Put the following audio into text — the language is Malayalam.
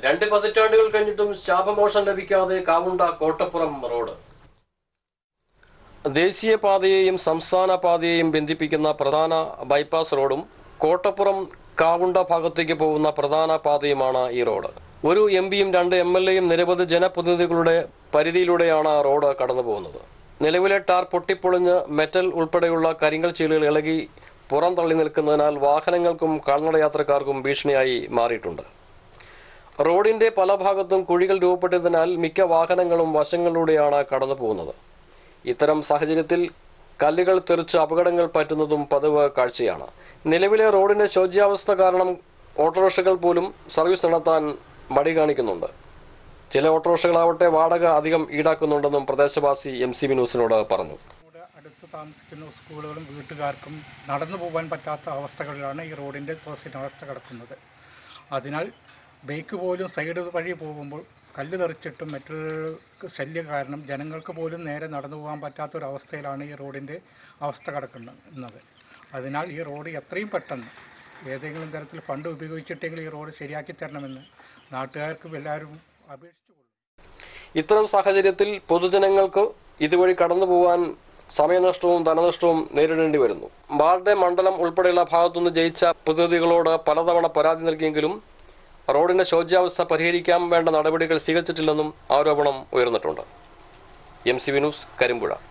രണ്ട് പതിറ്റാണ്ടുകൾ കഴിഞ്ഞിട്ടും ശാപമോഷം ലഭിക്കാതെ കാവുണ്ട കോട്ടപ്പുറം റോഡ് ദേശീയപാതയെയും സംസ്ഥാന പാതയെയും ബന്ധിപ്പിക്കുന്ന പ്രധാന ബൈപ്പാസ് റോഡും കോട്ടപ്പുറം കാവുണ്ട ഭാഗത്തേക്ക് പോകുന്ന പ്രധാന പാതയുമാണ് ഈ റോഡ് ഒരു എം പിയും രണ്ട് എം എൽ എയും നിരവധി ജനപ്രതിനിധികളുടെ പരിധിയിലൂടെയാണ് റോഡ് കടന്നു പോകുന്നത് നിലവിലെ ടാർ പൊട്ടിപ്പൊളിഞ്ഞ് മെറ്റൽ ഉൾപ്പെടെയുള്ള കരിങ്കൽ ചീലുകൾ ഇളകി പുറം തള്ളി നിൽക്കുന്നതിനാൽ വാഹനങ്ങൾക്കും കാൽനടയാത്രക്കാർക്കും ഭീഷണിയായി മാറിയിട്ടുണ്ട് റോഡിന്റെ പല ഭാഗത്തും കുഴികൾ രൂപപ്പെട്ടതിനാൽ മിക്ക വാഹനങ്ങളും വശങ്ങളിലൂടെയാണ് കടന്നു പോകുന്നത് ഇത്തരം സാഹചര്യത്തിൽ കല്ലുകൾ തെറിച്ച് അപകടങ്ങൾ പറ്റുന്നതും പതിവ് കാഴ്ചയാണ് നിലവിലെ റോഡിന്റെ ശോച്യാവസ്ഥ കാരണം ഓട്ടോറിക്ഷകൾ പോലും സർവീസ് നടത്താൻ മടി കാണിക്കുന്നുണ്ട് ചില ഓട്ടോറിക്ഷകളാവട്ടെ വാടക അധികം ഈടാക്കുന്നുണ്ടെന്നും പ്രദേശവാസി എം സി ബി ന്യൂസിനോട് പറഞ്ഞു ഇവിടെ അടുത്ത് താമസിക്കുന്ന സ്കൂളുകളും വീട്ടുകാർക്കും നടന്നു പോകാൻ പറ്റാത്ത അവസ്ഥകളിലാണ് ഈ റോഡിൻ്റെ അവസ്ഥ കിടക്കുന്നത് അതിനാൽ ബൈക്ക് പോലും സൈഡ് വഴി പോകുമ്പോൾ കല്ല് തെറിച്ചിട്ടും മറ്റൊരു ശല്യം കാരണം ജനങ്ങൾക്ക് പോലും നേരെ നടന്നു പോകാൻ പറ്റാത്തൊരവസ്ഥയിലാണ് ഈ റോഡിൻ്റെ അവസ്ഥ കിടക്കുന്നത് അതിനാൽ ഈ റോഡ് എത്രയും പെട്ടെന്ന് ഏതെങ്കിലും തരത്തിൽ ഫണ്ട് ഉപയോഗിച്ചിട്ടെങ്കിലും ഈ റോഡ് ശരിയാക്കി തരണമെന്ന് നാട്ടുകാർക്കും എല്ലാവരും അപേക്ഷിച്ചു കൊള്ളും ഇത്തരം സാഹചര്യത്തിൽ പൊതുജനങ്ങൾക്ക് ഇതുവഴി കടന്നു പോകാൻ സമയനഷ്ടവും ധനനഷ്ടവും നേരിടേണ്ടി വരുന്നു ബാർഡെ മണ്ഡലം ഉൾപ്പെടെയുള്ള ഭാഗത്തുനിന്ന് ജയിച്ച പ്രതിനിധികളോട് പലതവണ പരാതി നൽകിയെങ്കിലും റോഡിന്റെ ശോച്യാവസ്ഥ പരിഹരിക്കാൻ വേണ്ട നടപടികൾ സ്വീകരിച്ചിട്ടില്ലെന്നും ആരോപണം ഉയർന്നിട്ടുണ്ട് M C V news Karimpuzha